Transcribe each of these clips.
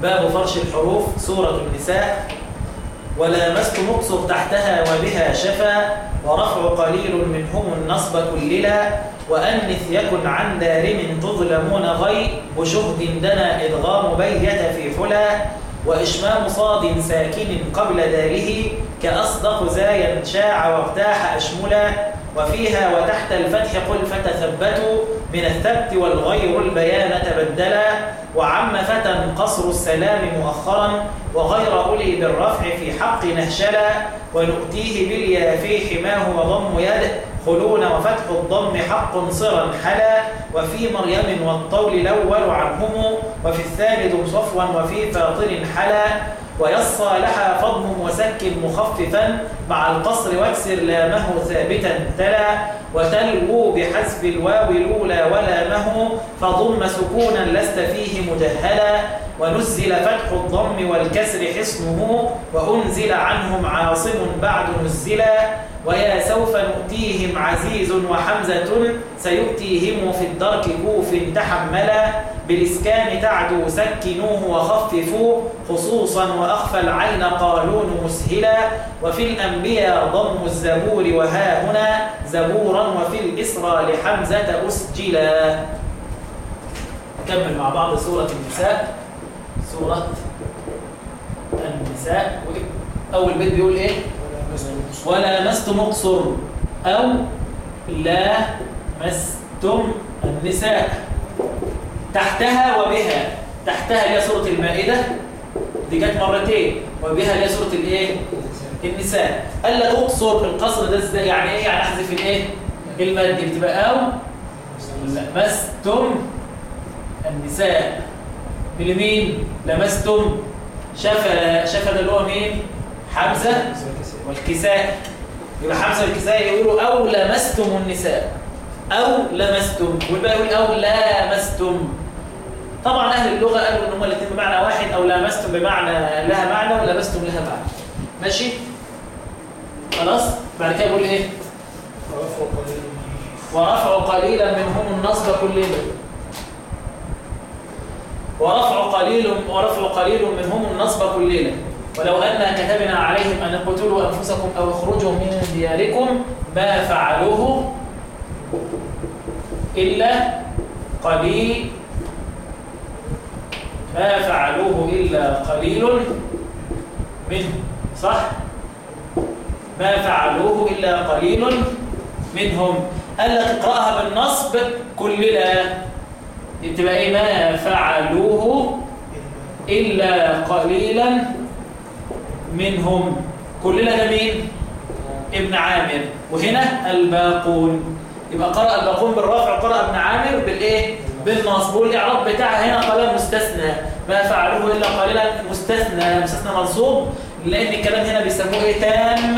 باب فرش الحروف سورة النساء ولامست مقصر تحتها وبها شفا ورفع قليل منهم النصب كللا وأنث يكن عن دارم تظلمون غي وشهد دنا إدغام بيت في حلا وإشمام صاد ساكن قبل داره كأصدق زايا شاع وارتاح أشملا وفيها وتحت الفتح قل فتثبتوا من الثبت والغير البيان تبدلا وعم فتى قصر السلام مؤخرا وغير أولي بالرفع في حق نهشلا ونؤتيه باليا في حماه وضم يد خلون وفتح الضم حق صرا حلا وفي مريم والطول الأول عنهم وفي الثالث صفوا وفي فاطر حلا ويصى لها فضم وسك مخففا مع القصر واكسر لامه ثابتا تلا وتلوو بحسب الواو الأولى ولامه فضم سكونا لست فيه مجهلا ونزل فتح الضم والكسر حصنه وأنزل عنهم عاصم بعد نزلا ويا سوف نؤتيهم عزيز وحمزة سيؤتيهم في الدرك كوف تحملا بالإسكان تعدو سكنوه وخففوا خصوصا وأخفى العين قالون مسهلا وفي الأنبياء ضم الزبور وها هنا زبورا وفي الإسرى لحمزة أسجلا نكمل مع بعض سورة النساء سورة النساء أول بيت بيقول إيه ولا مست مقصر أو لا مستم النساء تحتها وبها تحتها اللي هي سورة المائدة دي جت مرتين وبها اللي هي سورة الايه النساء قال لك اقصر القصر ده ازاي يعني ايه يعني احذف الايه المد بتبقى او لمستم النساء باليمين لمستم شفا شفا ده اللي هو مين حمزه والكساء يبقى حمزه والكساء يقولوا او لمستم النساء او لمستم والباقي يقول او لامستم طبعا اهل اللغه قالوا ان هم الاثنين بمعنى واحد او لامستم بمعنى لها معنى ولمستم لها معنى ماشي خلاص بعد كده يقول ايه ورفع قليلا منهم النصب كلنا ورفع قليل ورفع قليل منهم النصب كلنا ولو أن كتبنا عليهم أن اقتلوا أنفسكم أو اخرجوا من دياركم ما فعلوه إلا قليل ما فعلوه إلا قليل منهم صح؟ ما فعلوه إلا قليل منهم قال لك اقرأها بالنصب كلنا تبقى إيه ما فعلوه إلا قليلا منهم كلنا ده مين؟ ابن عامر وهنا الباقون يبقى قرأ الباقون بالرفع قرأ ابن عامر بالإيه؟ بالنصب والإعراب بتاعها هنا قال مستثنى ما فعلوه إلا قليلا مستثنى مستثنى منصوب لأن الكلام هنا بيسموه إيه تام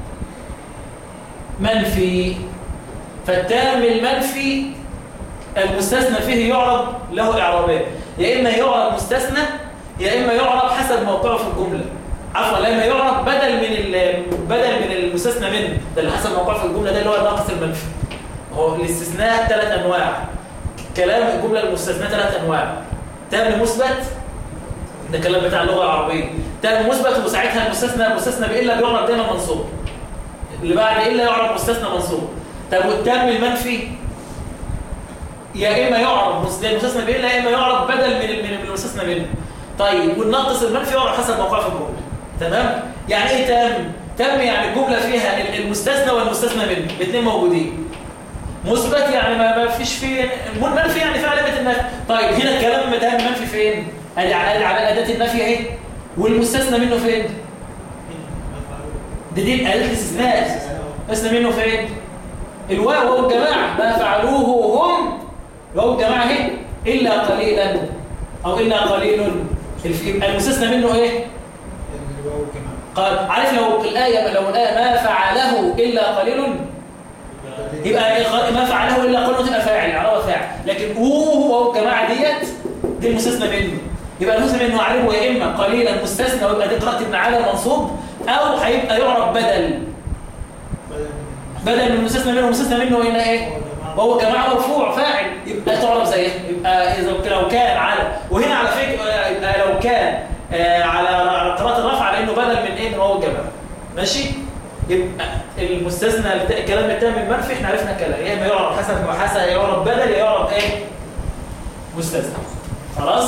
منفي فالتام المنفي المستثنى فيه يعرب له إعرابين يا إما يعرب مستثنى يا إما يعرب حسب موقعه في الجملة عفوا لا إما يعرب بدل من بدل من المستثنى منه ده اللي حسب موقعه في الجملة ده اللي هو الناقص المنفي هو الاستثناء ثلاث أنواع كلام الجملة المستثنى ثلاث أنواع تام مثبت ده كلام بتاع اللغة العربية تام مثبت وساعتها المستثنى المستثنى بإلا بيعرب دايما منصوب اللي بعد إلا يعرب مستثنى منصوب طب والتام المنفي يا إما يعرب المستثنى بإلا يا إما يعرب بدل من من المستثنى منه طيب والناقص المنفي يعرب حسب موقعه في الجملة تمام يعني إيه تام تام يعني الجملة فيها المستثنى والمستثنى منه الاثنين موجودين مثبت يعني ما فيش فيه منفي يعني في علامه النفي طيب هنا الكلام ده منفي فين ادي على على اداه النفي اهي والمستثنى منه فين ده دي الاداه الاستثناء استثنى منه فين الواو واو الجماعه ما فعلوه هم واو الجماعه اهي الا قليلا او الا قليل المستثنى منه ايه قال عارف لو الايه لو الايه ما فعله الا قليل يبقى ما فعله الا قلنا تبقى فاعل اعرابها فاعل لكن هو هو الجماعه ديت دي المستثنى منه يبقى المستثنى منه اعربه يا اما قليلا مستثنى ويبقى دي قراءه ابن عامر منصوب او هيبقى يعرب بدل بدل من المستثنى منه المستثنى منه هنا ايه وهو جماعه مرفوع فاعل يبقى تعرب زيه يبقى اذا لو كان على وهنا على فكره يبقى لو كان آه على على قراءه الرفع على انه بدل من ايه من واو الجماعه ماشي يبقى المستثنى الت- الكلام التام المنفي احنا عرفنا الكلام يا اما يعرب حسب وحسب يا يعرب بدل يا يعرب ايه مستثنى خلاص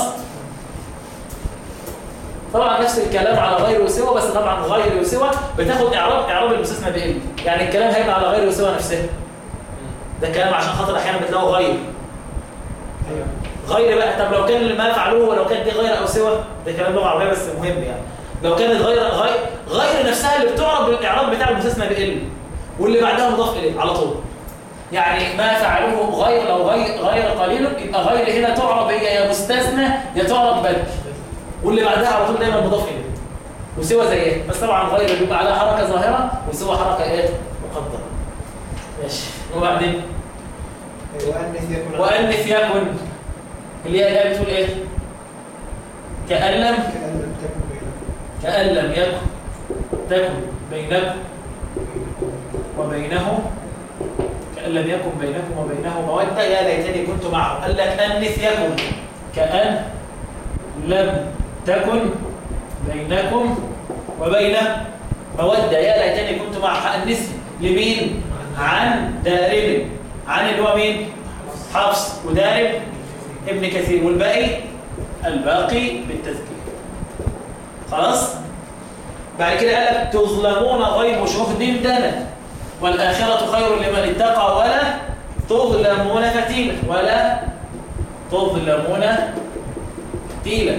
طبعا نفس الكلام على غير وسوى بس طبعا غير وسوى بتاخد اعراب اعراب المستثنى بال يعني الكلام هيبقى على غير وسوى نفسها ده كلام عشان خاطر احيانا بتلاقوا غير ايوه غير بقى طب لو كان ما فعلوه ولو كانت دي غير او سوى ده كلام لغه عربيه بس مهم يعني لو كانت غير غير غير نفسها اللي بتعرب بالاعراب بتاع المستثنى بال واللي بعدها مضاف اليه على طول يعني ما فعلوه غير لو غير غير قليل يبقى غير هنا تعرب هي يا مستثنى يا تعرب بدل واللي بعدها على طول دايما مضاف اليه وسوى زي ايه بس طبعا غير بيبقى عليها حركه ظاهره وسوى حركه ايه مقدره ماشي وبعدين وأنث يكون وأنث يكن اللي هي الآية بتقول إيه؟ كأن لم كأن لم تكن بينكم كأن لم يكن تكن بينكم وبينه كأن لم يكن بينكم وبينه مودة يا ليتني كنت معه قال لك أنث يكن كأن لم تكن بينكم وبينه مودة يا ليتني كنت معه أنث لمين؟ عن دارب عن اللي هو مين؟ حفص ودارب ابن كثير والباقي الباقي بالتذكير خلاص بعد كده قال لك تظلمون غيب شهد دنا والآخرة خير لمن اتقى ولا تظلمون فتيلا ولا تظلمون فتيلا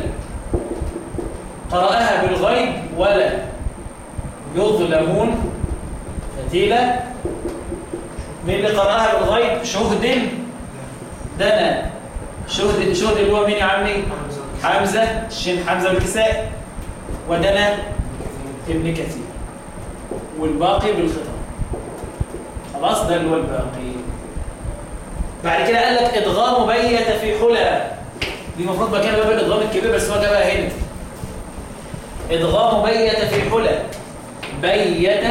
قرأها بالغيب ولا يظلمون فتيلا من اللي قرأها بالغيب شهد دنا شهد شهد اللي هو مين يا عمي حمزة الشين حمزة والكساء ودنا ابن كثير والباقي بالخطاب خلاص ده اللي هو الباقي بعد كده قال لك ادغام بيت في حلى دي المفروض مكان باب الادغام الكبير بس هو جابها هنا ادغام بيت في حلى بيت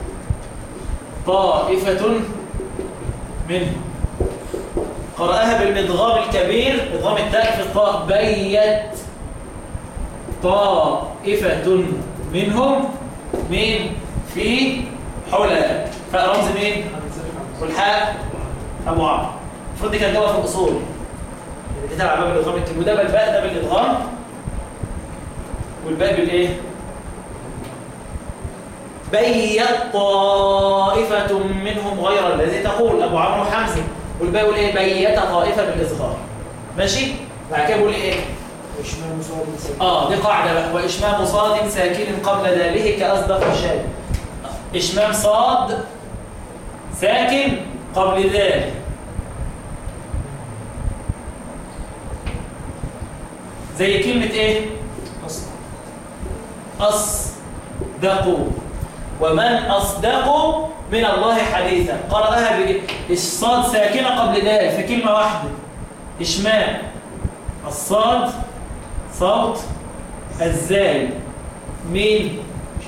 طائفة منه قرأها بالمدغام الكبير ادغام التاء في الطاء بيت طائفة منهم مين في حلى فاء رمز مين والحاء ابو عمرو المفروض دي كانت جوه في الاصول اللي كتب على باب الادغام الكبير وده بالباء ده بالادغام والباء بالايه بيت طائفة منهم غير الذي تقول أبو عمرو حمزة والباقي يقول إيه بيت طائفة بالإصغار ماشي بعد كده بيقول إيه وشمال مصاب ساكن آه دي قاعدة بقى وإشمام صاد ساكن قبل ذلك كأصدق الشاي إشمام صاد ساكن قبل ذلك زي كلمة إيه أصلا أصدقوا ومن أصدق من الله حديثا قرأها بالصاد ساكنة قبل ذلك في كلمة واحدة إشمام الصاد صوت الزاي مين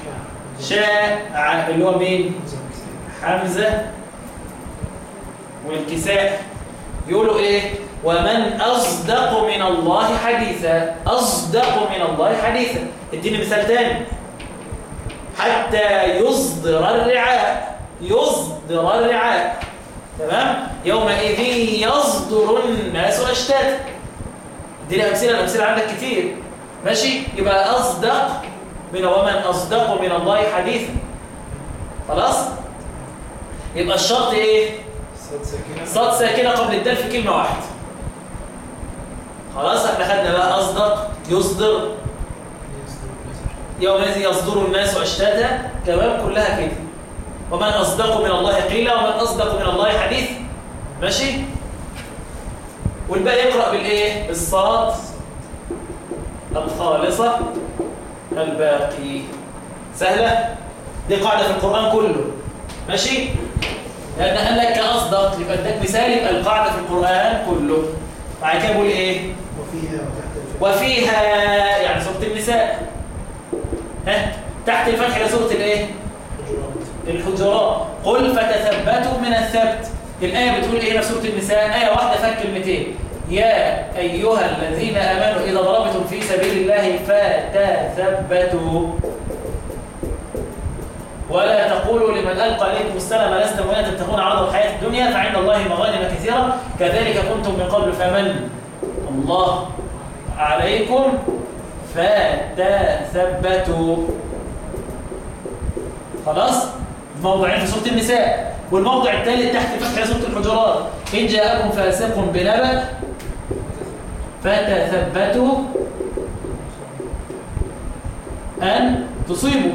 شاع اللي هو مين حمزة والكساء يقولوا إيه ومن أصدق من الله حديثا أصدق من الله حديثا اديني مثال تاني حتى يصدر الرعاء يصدر الرعاء تمام يومئذ يصدر الناس أشتاتا دي الأمثلة الأمثلة عندك كتير ماشي يبقى أصدق من ومن أصدق من الله حديثا خلاص يبقى الشرط إيه صاد ساكنة صاد ساكنة قبل الدال في كلمة واحدة خلاص احنا خدنا بقى أصدق يصدر يومئذ يصدر الناس أشتاتا تمام كلها كده ومن أصدق من الله قيلا ومن أصدق من الله حديث ماشي والباقي يقرأ بالإيه بالصاد الخالصة الباقي سهلة دي قاعدة في القرآن كله ماشي لأن قال لك كأصدق يبقى اداك مثال يبقى القاعدة في القرآن كله بعد كده بقول إيه وفيها وتحت الفتح وفيها يعني سورة النساء ها تحت الفتح إلى سورة الإيه حجرات الحجرات قل فتثبتوا من الثبت الآية بتقول إيه في سورة النساء آية واحدة فيها كلمتين يا أيها الذين آمنوا إذا ضربتم في سبيل الله فتثبتوا ولا تقولوا لمن ألقى إليكم السلام لست مؤمنا تبتغون عرض الحياة الدنيا فعند الله مغانم كثيرة كذلك كنتم من قبل فمن الله عليكم فتثبتوا خلاص موضعين في سورة النساء والموضع الثالث تحت فتح سورة الحجرات إن جاءكم فاسق بنبأ فتثبتوا أن تصيبوا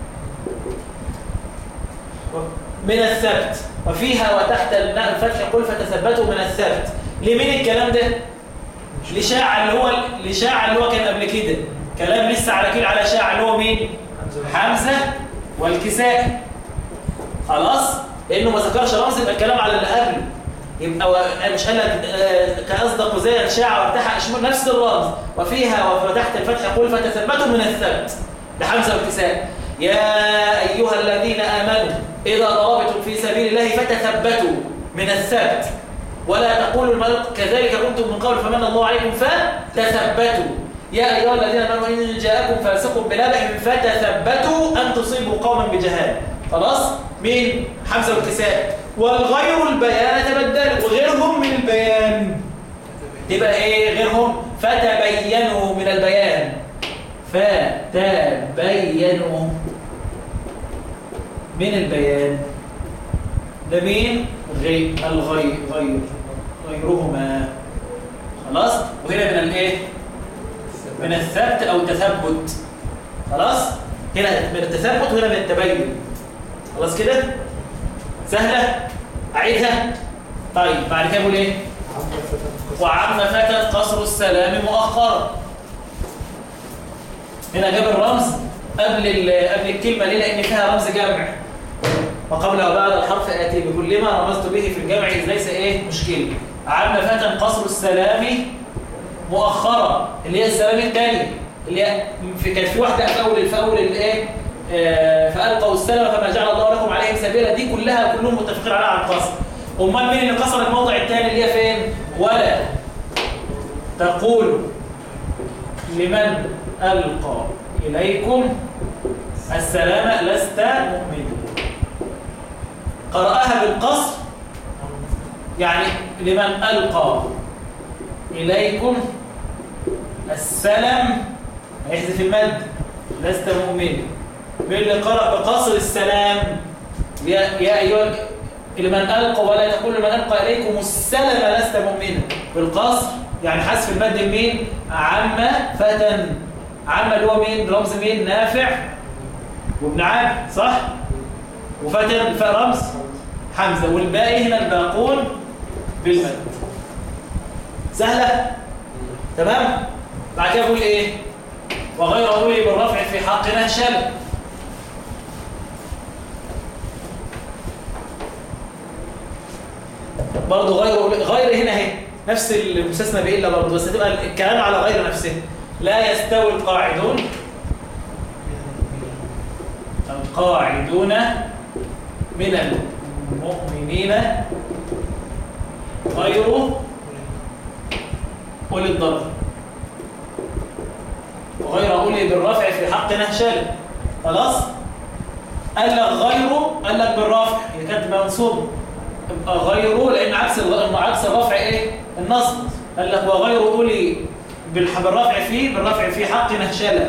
من الثبت وفيها وتحت الفتح قل فتثبتوا من الثبت لمين الكلام ده لشاع اللي هو لشاع اللي هو كان قبل كده كلام لسه على كده على شاع اللي هو مين حمزه والكساء خلاص لانه ما ذكرش رمز يبقى الكلام على اللي قبله يبقى و- مش قال لك آه، كاصدق زي الشاع وارتاح اشمل نفس الرمز وفيها وتحت الفتح قل فتثبتوا من الثبت لحمزه والكساء يا ايها الذين امنوا اذا ضربتم في سبيل الله فتثبتوا من الثبت ولا تقولوا الملك كذلك كنتم من قبل فمن الله عليكم فتثبتوا يا ايها الذين امنوا ان جاءكم فاسق بنبأ فتثبتوا ان تصيبوا قوما بجهاله خلاص مين حمزه والكساء والغير البيان تبدل وغيرهم من البيان تبقى ايه غيرهم فتبينوا من البيان فتبينوا من البيان ده مين غير الغير غير غيرهما خلاص وهنا من الايه من الثبت او التثبت خلاص هنا من التثبت وهنا من التبين خلاص كده سهله اعيدها طيب بعد كده بقول ايه وعم فتت قصر السلام مؤخرا هنا جاب الرمز قبل ال- قبل الكلمه ليه لان فيها رمز جمع وقبل وبعد الحرف آتي بكل ما رمزت به في الجمع إذ ليس إيه مشكلة عم فتن قصر السلام مؤخرا اللي هي السلام الثاني اللي هي في كانت في واحدة في أول في أول الإيه آه، فألقوا السلام فما جعل الله لكم عليهم سبيلا دي كلها كلهم متفقين عليها على القصر أمال مين اللي قصر الموضع الثاني اللي هي فين ولا تقول لمن ألقى إليكم السلام لست مؤمنا قرأها بالقصر يعني لمن ألقى إليكم السلام هيحذف المد لست مؤمنا مين اللي قرأ بقصر السلام يا, يا أيها لمن ألقى ولا تقول لمن ألقى إليكم السلام لست مؤمنا بالقصر يعني حذف المد مين عم فتن عم اللي هو مين رمز مين نافع وابن عامر صح وفتن الفاء رمز حمزة والباقي هنا الباقون بالمد سهلة تمام بعد كده بقول ايه وغير أولي بالرفع في حقنا شل برضه غير أولي غير هنا اهي نفس المستثنى بإلا برضه بس هتبقى الكلام على غير نفسه لا يستوي القاعدون القاعدون من المؤمنين غير أولي الضرر وغير أولي بالرفع في حق نهشل خلاص قال لك غيره قال لك بالرفع هي كانت منصوب يبقى غيره لأن عكس الغ- عكس الرفع إيه النصب قال لك وغير أولي بالح- بالرفع فيه بالرفع في حق نهشلة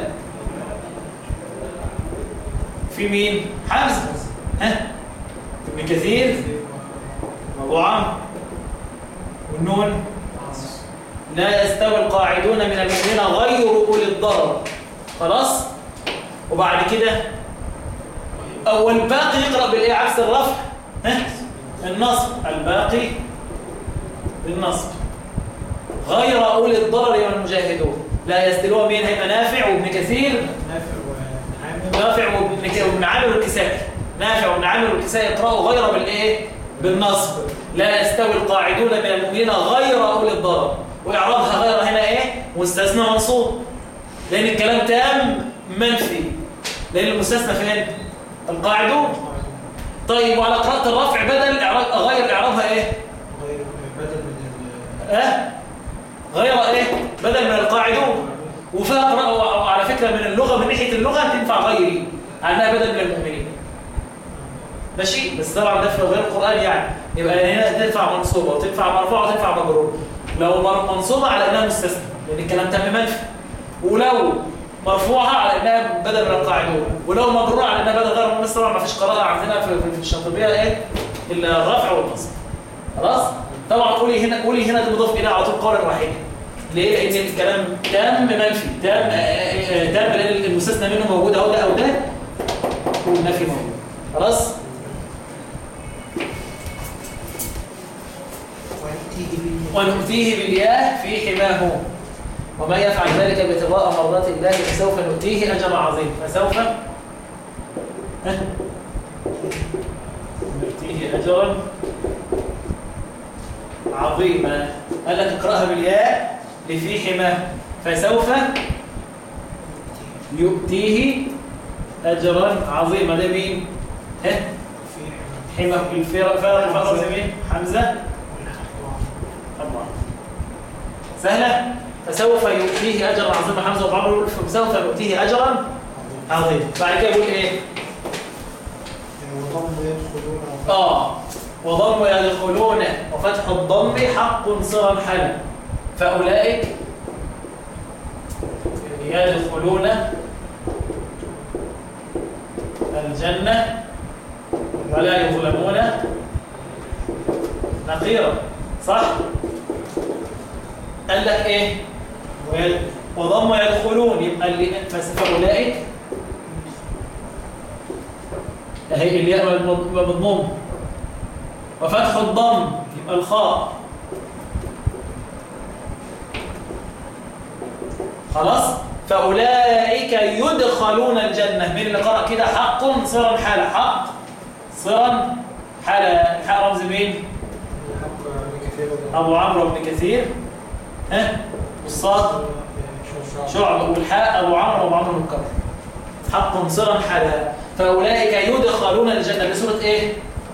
في مين حمزة ها ابن كثير وعمرو والنون لا يستوي القاعدون من المؤمنين غير أولي الضرر خلاص وبعد كده أو الباقي يقرأ بالإيه عكس الرفع ها النصب الباقي بالنصب غير أولي الضرر والمجاهدون لا يستلوه مين هيبقى نافع وابن كثير نافع وعامر نافع وابن ك- وابن عامر والكسائي نافع وابن عامر والكسائي يقرأوا غير بالايه بالنصب لا يستوي القاعدون من المؤمنين غير اولي الضرر واعرابها غير هنا ايه مستثنى منصوب لان الكلام تام منفي لان المستثنى فين القاعدون طيب وعلى قراءه الرفع بدل إعراب غير اعرابها ايه غير بدل من ال- اه غير ايه بدل من القاعدون وفيها قراءة وعلى فكرة من اللغة من ناحية اللغة تنفع غيري عنها بدل من المؤمنين ماشي بس طبعا ده في غير القرآن يعني يبقى هنا تنفع منصوبة وتنفع مرفوعة وتنفع مجرورة لو منصوبة على انها مستثنى لان الكلام تم منفي ولو مرفوعة على انها بدل من القاعدون ولو مجرورة على انها بدل غير ممثل طبعا ما فيش قراءة عندنا في في الشاطبية ايه الا الرفع والنصب خلاص طبعا قولي هنا قولي هنا دي مضاف اليها على طول قولا واحدا ليه لان الكلام تام منفي تام تام لان المستثنى منه موجود اهو ده او ده والنفي موجود خلاص ونؤتيه بالياء في حماه ومن يفعل ذلك ابتغاء مرضات الله فسوف نؤتيه اجر عظيم فسوف نؤتيه اجرا عظيما قال لك اقراها بالياء لفي حماه فسوف يؤتيه اجرا عظيما ده مين ها حماه الفرق فرق مين حمزه الله سهله فسوف يؤتيه اجرا عظيما حمزه وعمر يقول فسوف يؤتيه اجرا عظيما بعد كده يقول ايه اه وضم يدخلون وفتح الضم حق صرا حلا فأولئك يدخلون الجنة ولا يظلمون نقيرا صح؟ قال لك ايه؟ وضم يدخلون يبقى اللي فأولئك اهي الياء مضموم وفتح الضم يبقى الخاء خلاص فأولئك يدخلون الجنة من اللي قرأ كده حق صرا حال حق صرا حال الحاء رمز مين أبو عمرو بن كثير ها والصاد شعب والحاء أبو عمرو أبو عمرو بن كثير حق صرا حال فأولئك يدخلون الجنة بسورة إيه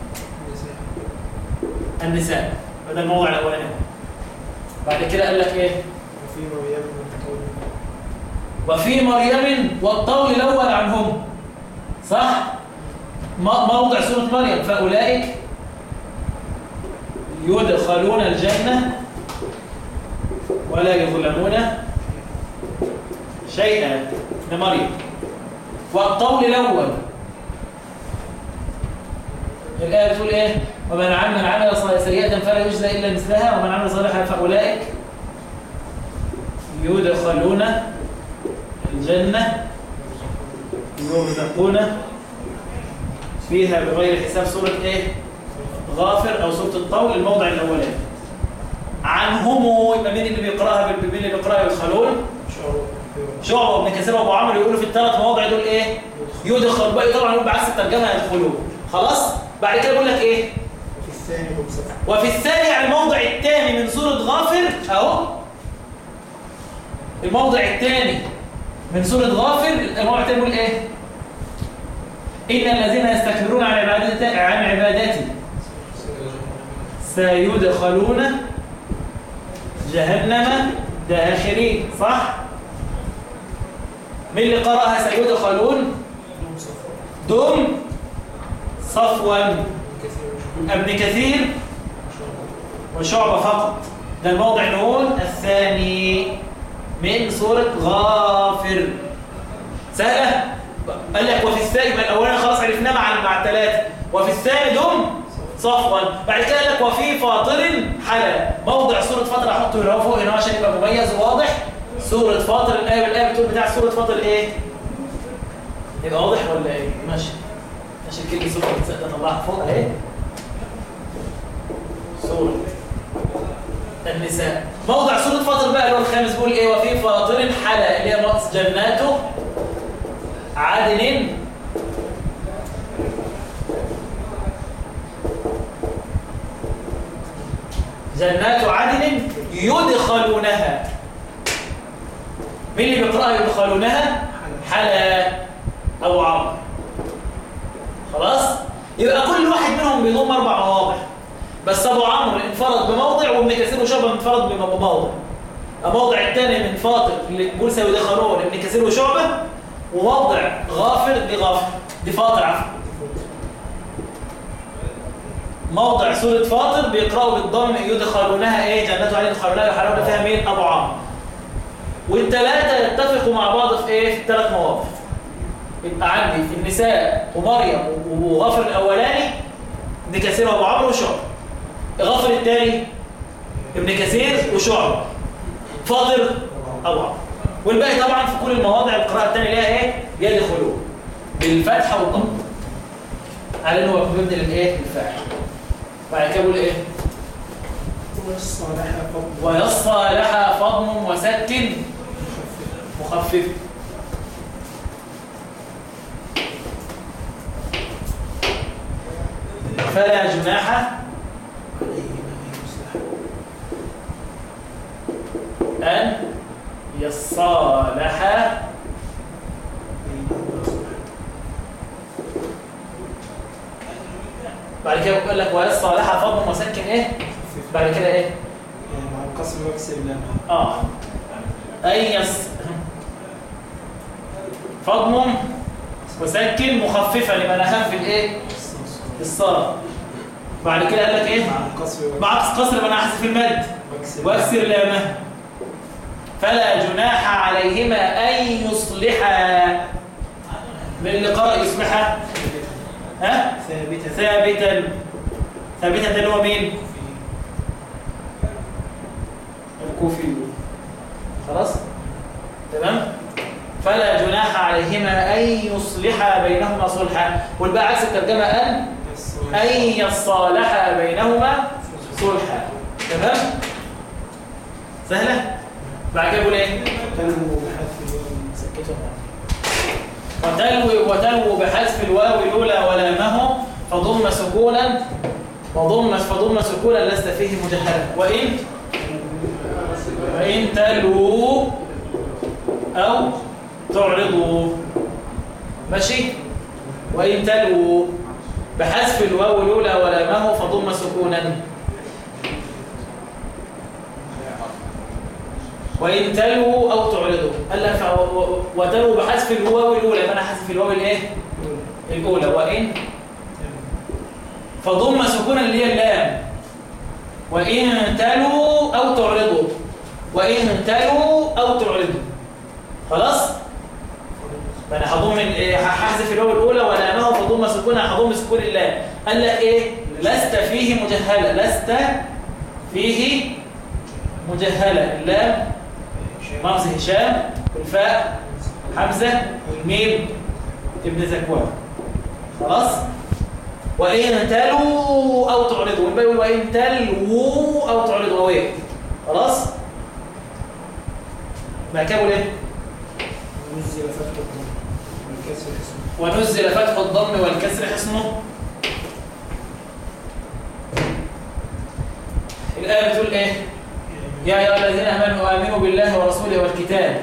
النساء هذا الموضوع الأولاني بعد كده قال لك إيه وفي مريم وفي مريم والطول الأول عنهم صح موضع سورة مريم فأولئك يدخلون الجنة ولا يظلمون شيئا لمريم والطول الأول الآية بتقول إيه ومن عمل عمل سيئة فلا يجزى إلا مثلها ومن عمل صالحا فأولئك يدخلون الجنة يرزقون فيها بغير حساب سورة إيه غافر أو سورة الطول الموضع الأولاني عنهم يبقى مين اللي بيقرأها مين اللي بيقرأها يدخلون شعبة وابن كثير وابو عمرو يقولوا في الثلاث مواضع دول ايه يدخل بقى طبعا يقول بعكس الترجمه يدخلون خلاص بعد كده بيقول لك ايه وفي الثاني بمسك وفي الثاني على الموضع الثاني من سورة غافر اهو الموضع الثاني من سورة غافر الموضع الثاني بيقول ايه إن الذين يستكبرون عن عبادتي عن عبادتي سيدخلون جهنم داخرين صح من اللي قرأها سيدخلون دم صفوا ابن كثير وشعبة فقط ده الموضع نقول الثاني من سورة غافر سهلة قال لك وفي الثاني من الأولاني خلاص عرفناه مع مع الثلاثة وفي الثاني دم صفوا بعد كده قال لك وفي فاطر حلا موضع سورة فاطر احطه هنا فوق هنا عشان يبقى مميز وواضح سورة فاطر الآية بالآية بتقول بتاع سورة فاطر ايه يبقى واضح ولا ايه ماشي عشان كلمة سورة بتصدق طلعها فوق اهي سورة النساء موضع سورة فاطر بقى اللي هو الخامس بيقول ايه وفي فاطر حلا اللي هي رأس جناته عدن جنات عدن يدخلونها مين اللي بيقرأها يدخلونها حلا أو عمرو خلاص يبقى كل واحد منهم بيضم أربع مواضع بس أبو عمرو انفرد بموضع وابن كثير وشعبة انفرد بموضع الموضع الثاني من فاطر لموسى ودخلون ابن كثير وشعبة وموضع غافر لغافر دي فاطر عفوا موضع سورة فاطر بيقرأوا بالضم يدخلونها ايه جنات عليه يدخلونها يحرمون فيها مين ابو عمرو والثلاثة يتفقوا مع بعض في ايه في الثلاث مواقف يبقى عندي في النساء ومريم وغافر الاولاني ابن كثير وابو عمرو وشعبة غافر الثاني ابن كثير وشعبة فاطر ابو عمرو والباقي طبعا في كل المواضع القراءة الثانية ليها ايه يدخلون بالفتحة والضم على انه هو بيبدل الايه الفاعل بعد كده بيقول ايه والصالح فضل ويصفى لها فضم وسك مخفف مخفف فلا جناح عليه ما يصلح أن يصالح بينهما صلح بعد كده بيقول لك ويصالح فضم وسكن ايه مخفف بعد كده ايه يعني مع القصر واكسر لما اه اي يص فضم وسكن مخففا لمن اخف الايه الصاد بعد كده قال لك ايه مع القصر واكسر مع قصر من احذف المد واكسر واكسر لامه فلا جناح عليهما ان يصلحا من اللي قرأ يصلحا ها ثابتة ثابتا ثابتا ده اللي هو مين الكوفي خلاص تمام فلا جناح عليهما ان يصلحا بينهما صلحا والباقي عكس الترجمه ان ان يصالحا بينهما صلحا تمام سهله بعد كده بيقول ايه تنمو بحذف الواو سكتوا وتلو وتلو بحذف الواو الاولى ولامه فضم سكونا وضم فضم سكونا لست فيه مجهلا وان وان تلو او تعرضوا ماشي وان تلو بحذف الواو الاولى ولامه فضم سكونا وإن تلووا أو تعرضوا قال لك و- و- وتلووا بحذف الواو الأولى يبقى أنا حذف الواو الإيه؟ الأولى وإن فضم سكونا اللي هي اللام وإن تلوا أو تعرضوا وإن تلوا أو تعرضوا خلاص؟ فأنا هضم ال- إيه؟ هحذف الواو الأولى ولامه فضم سكونا هضم سكون اللام قال لك إيه؟ لست فيه مجهلة لست فيه مجهلة اللام رمز هشام والفاء حمزة والميم ابن زكوان خلاص وإن تلوا أو تعرضوا والباقي يقول وإن تلووا أو تعرضوا أو إيه خلاص بعد كده بيقول إيه نزل فتح الضم والكسر اسمه ونزل فتح الضم والكسر حصنه الآية بتقول إيه يا أيها الذين آمنوا آمنوا بالله ورسوله والكتاب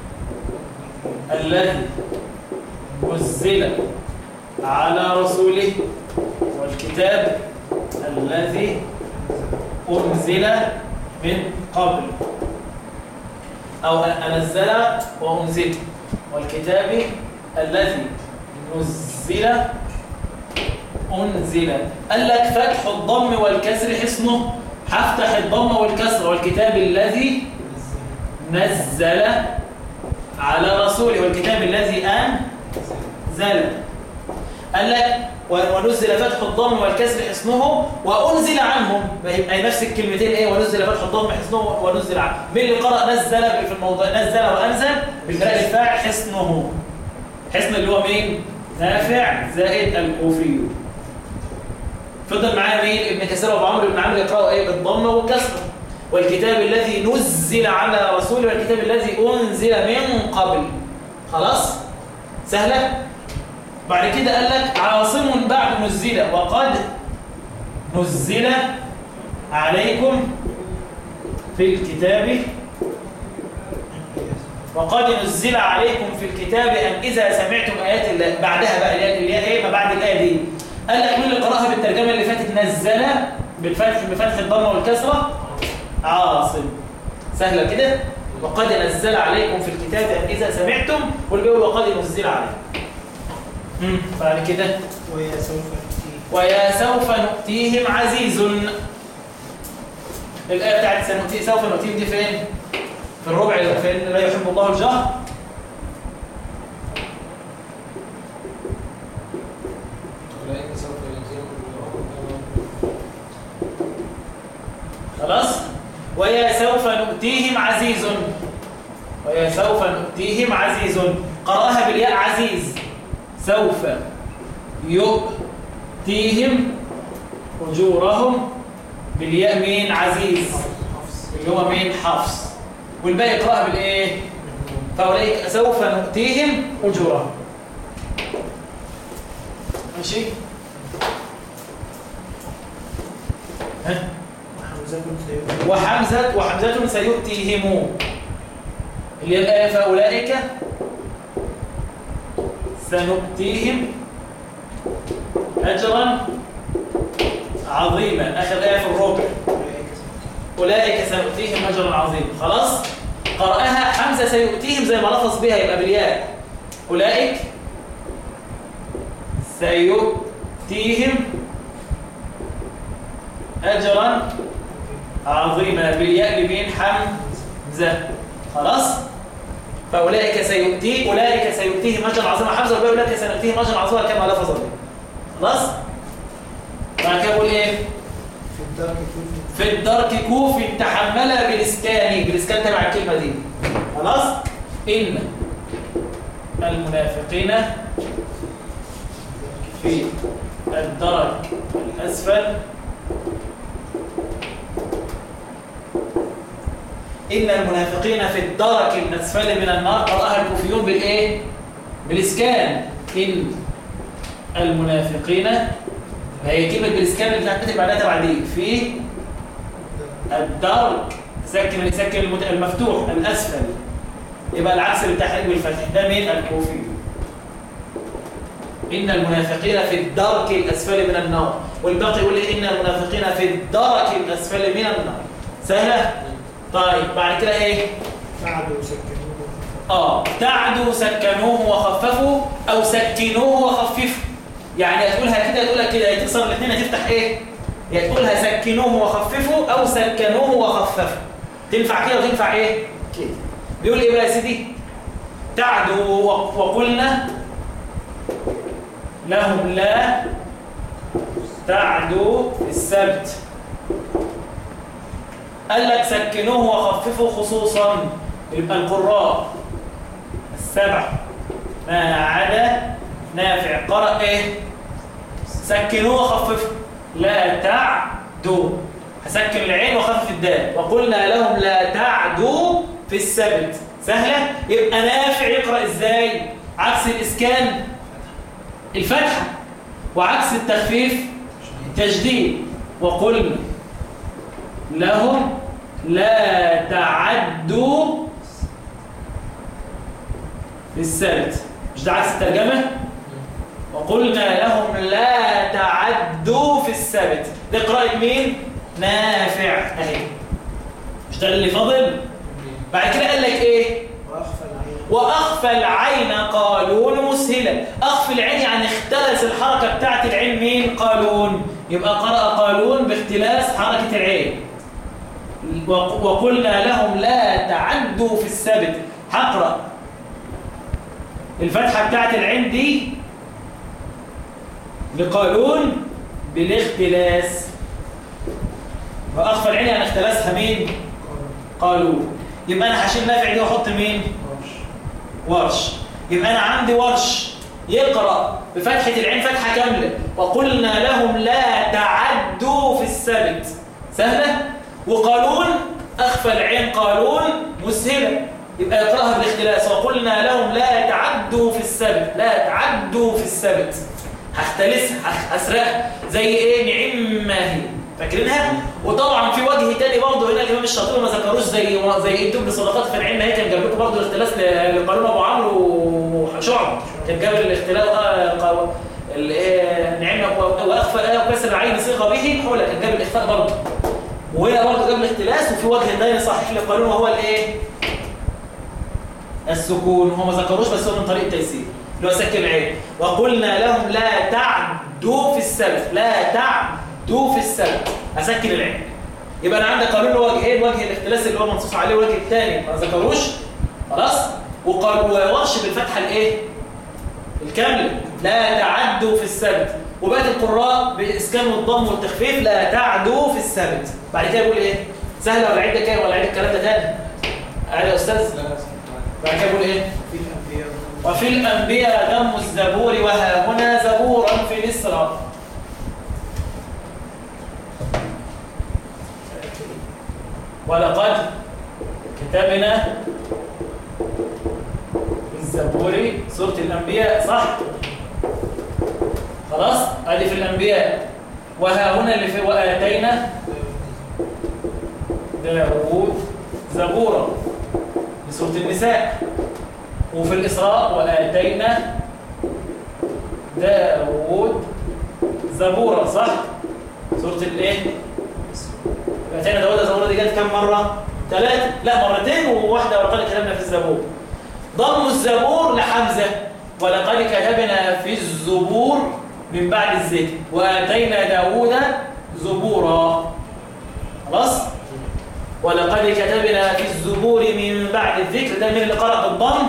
الذي نزل على رسوله والكتاب الذي أنزل من قبل أو أنزل وأنزل والكتاب الذي نزل أنزل قال لك فتح الضم والكسر حصنه هفتح الضم والكسر والكتاب الذي نزل على رسوله والكتاب الذي أنزل قال لك ونزل فتح الضم والكسر حصنه وأنزل عنهم أي نفس الكلمتين إيه ونزل فتح الضم حصنه ونزل عنه من اللي قرأ نزل في الموضوع نزل وأنزل بالباء الفاعل حصنه حصن اللي هو مين؟ نافع زائد الكوفي فضل معايا مين؟ ابن كثير وابو عمرو بن عمرو يقرأوا ايه بالضمه والكسره والكتاب الذي نزل على رسوله والكتاب الذي أنزل من قبل خلاص؟ سهلة؟ بعد كده قال لك عاصم بعد نزل وقد نزل عليكم في الكتاب وقد نزل عليكم في الكتاب أن إذا سمعتم آيات الله بعدها بقى اللي هي إيه ما بعد الآية دي قال لك مين اللي قرأها بالترجمة اللي فاتت نزل بالفتح بفتح الضمة والكسرة عاصم سهلة كده وقد نزل عليكم في الكتاب أن إذا سمعتم والبيع وقد نزل عليكم مم. بعد كده وهي سوف تأتي ويا سوف نؤتيهم عزيز الآية بتاعت سنؤتي سوف نؤتيهم دي فين؟ في الربع اللي فين لا يحب الله الجهر أولئك سوف يأتيهم خلاص ويا سوف نؤتيهم عزيز ويا سوف نؤتيهم عزيز قرأها بالياء عزيز سوف يؤتيهم أجورهم بالياء مين عزيز حفص اللي هو مين حفص والباقي يقرأها بالإيه فأولئك سوف نؤتيهم أجورهم ماشي ها وحمزة سيؤتي وحمزة وحمزة سيؤتيهم اللي هي الآية فأولئك سنؤتيهم أجرا عظيما آخر آية في الربع أولئك سوف أولئك سنؤتيهم أجرا عظيما خلاص قرأها حمزة سيؤتيهم زي ما لفظ بها يبقى بالياء أولئك سيؤتيهم أجرا عظيما بالياء لمين حمزة خلاص فأولئك سيؤتي أولئك سيؤتيهم أجرا عظيما حمزة والباقي أولئك سنؤتيهم أجرا عظيما كما لفظ به خلاص بعد كده بقول إيه في الدرك كيف في الدرك كوف تحمل بالإسكان بالإسكان تبع الكلمة دي خلاص إن المنافقين في الدرك الأسفل إن المنافقين في الدرك الأسفل من النار قرأها الكوفيون بالإيه؟ بالإسكان إن المنافقين هي كلمة بالإسكان اللي بتاعت بعدها تبع دي في الدرك سكن سكن المت- المفتوح الأسفل يبقى العكس بالتحريك بالفتح ده مين الكوفي إن المنافقين في الدرك الأسفل من النار والباقي يقول لي إن المنافقين في الدرك الأسفل من النار سهلة؟ طيب بعد كده إيه؟ بعد سكنوه آه تعدوا سكنوه وخففوا أو سكنوه وخففوا يعني هتقولها كده تقولها كده يا تكسر الاثنين هتفتح إيه؟ يا تقولها سكنوه وخففوا أو سكنوه وخففوا تنفع كده وتنفع إيه؟ كده بيقول إيه بقى يا سيدي؟ تعدوا و- وقلنا لهم لا تعدوا في السبت قال لك سكنوه وخففوا خصوصا يبقى القراء السبع ما عدا نافع قرأ ايه سكنوه وخففوا لا تعدوا هسكن العين وخفف الدال وقلنا لهم لا تعدوا في السبت سهلة يبقى نافع يقرأ ازاي عكس الإسكان الفتحة وعكس التخفيف التجديد وقلنا لهم لا تعدوا في السبت مش ده عكس الترجمة وقلنا لهم لا تعدوا في السبت دي قراءة مين نافع اهي مش ده اللي فاضل بعد كده قال لك ايه وأخفى العين واخفى العين قالون مسهلا اخفى العين يعني اختلس الحركه بتاعت العين مين قالون يبقى قرأ قالون باختلاس حركه العين وق- وقلنا لهم لا تعدوا في السبت هقرأ الفتحه بتاعت العين دي لقالون بالاختلاس واخفى العين يعني اختلاسها مين قالون يبقى انا هشيل نافع دي واحط مين ورش يبقى أنا عندي ورش يقرأ بفتحة العين فتحة كاملة وقلنا لهم لا تعدوا في السبت سهلة وقالون أخفى العين قالون مسهلة يبقى يقرأها بالاختلاس وقلنا لهم لا تعدوا في السبت لا تعدوا في السبت هختلسها هخ- هسرقها زي ايه نعم ما هي فاكرينها وطبعا في وجه تاني برضه هنا الامام الشاطبي ما ذكروش زي زي انتم بصدقات في العلم هي كان جاب لكم برضه الاختلاس ل- لقانون ابو عمرو وشعب كان جاب الاختلاس آه، قا- ال- إيه، نعم و- واخفى الايه وكسر العين صيغه به حول كان جاب الاخفاء برضه وهنا برضه جاب الاختلاس وفي وجه تاني صحيح للقانون وهو الايه السكون هو ما ذكروش بس هو من طريق التيسير اللي هو سكن العين وقلنا لهم لا تعدوا في السبت لا تعدوا في السبت اسكن العين يبقى انا عندي قانون له وجهين وجه الاختلاس اللي هو منصوص عليه والوجه الثاني ما ذكروش خلاص وقال وورش بالفتحه الايه الكامله لا تعدوا في السبت وبقت القراء باسكان والضم والتخفيف لا تعدوا في السبت بعد كده يقول ايه سهله ولا عيد كده ولا عيد الكلام ده تاني عادي يا استاذ بعد كده يقول ايه في الأنبياء وفي الأنبياء ذم الزبور وها هنا زبورا في الإسراء ولقد كتبنا في الزبور سورة الأنبياء صح؟ خلاص؟ أدي في الأنبياء وها هنا اللي في وآتينا داوود زبورا لسورة النساء وفي الإسراء وآتينا داود زبورا صح؟ سورة الإيه؟ آتينا داود زبورا دي جت كم مرة؟ ثلاثة لا مرتين وواحدة ولقد كتبنا في الزبور ضم الزبور لحمزة ولقد كتبنا في الزبور من بعد الذكر وآتينا داود زبورا خلاص؟ ولقد كتبنا في الزبور من بعد الذكر ده من اللي قرأ بالضم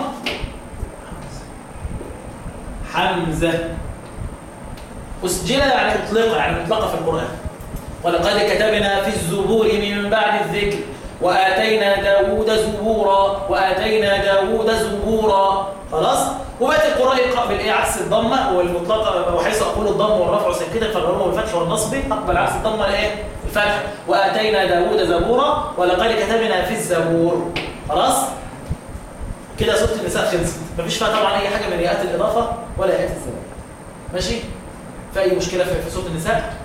حمزة أسجل يعني مطلقة يعني مطلقة في القرآن ولقد كتبنا في الزبور من بعد الذكر وآتينا داود زبورا وآتينا داود زبورا خلاص وبقت القراء يقرأ بالإيه عكس الضمة والمطلقة وحيث أقول الضم والرفع سكتا فالرمى والفتح والنصب أقبل عكس الضمة الإيه الفتح وآتينا داود زبورا ولقد كتبنا في الزبور خلاص كده سورة النساء خلصت مفيش فيها طبعا أي حاجة من ياءات الإضافة ولا ياءات الزمان ماشي في أي مشكلة في في سورة النساء